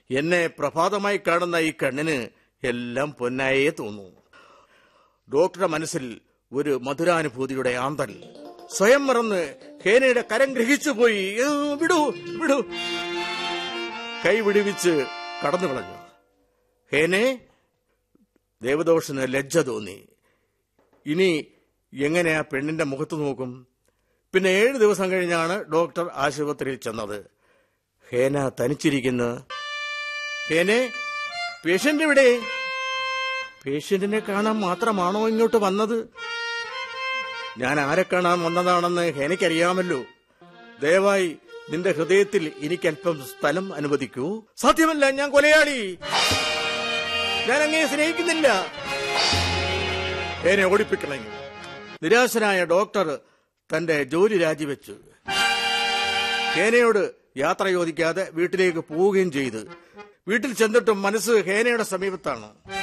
എന്നെ പ്രഭാതമായി കാണുന്ന ഈ കണ്ണിന് എല്ലാം പൊന്നായേ തോന്നൂ ഡോക്ടറുടെ മനസ്സിൽ ഒരു മധുരാനുഭൂതിയുടെ ആന്തൽ സ്വയം മറന്ന് ഹേനയുടെ കരം ഗ്രഹിച്ചു പോയി ഏ, വിടൂ വിടൂ കൈ വിടുവിച്ച് കടന്നു കളഞ്ഞു ഹേനെ ദേവദോഷന് ലജ്ജ തോന്നി ഇനി എങ്ങനെ ആ പെണ്ണിന്റെ മുഖത്ത് നോക്കും പിന്നെ ഏഴ് ദിവസം കഴിഞ്ഞാണ് ഡോക്ടർ ആശുപത്രിയിൽ ചെന്നത് ഹേന തനിച്ചിരിക്കുന്നു ഹേനെ പേഷ്യന്റ് എവിടെ പേഷ്യന്റിനെ കാണാൻ മാത്രമാണോ ഇങ്ങോട്ട് വന്നത് ഞാൻ ആരെ കാണാൻ വന്നതാണെന്ന് ഹേനയ്ക്കറിയാമല്ലോ ദയവായി നിന്റെ ഹൃദയത്തിൽ എനിക്കല്പം സ്ഥലം അനുവദിക്കൂ സാധ്യമല്ല ഞാൻ കൊലയാളി ഞാൻ അങ്ങനെ സ്നേഹിക്കുന്നില്ല എന്നെ ഓടിപ്പിക്കളഞ്ഞു നിരാശനായ ഡോക്ടർ തന്റെ ജോലി രാജിവെച്ചു ഹേനയോട് യാത്ര ചോദിക്കാതെ വീട്ടിലേക്ക് പോവുകയും ചെയ്തു വീട്ടിൽ ചെന്നിട്ടും മനസ്സ് ഹേനയുടെ സമീപത്താണ്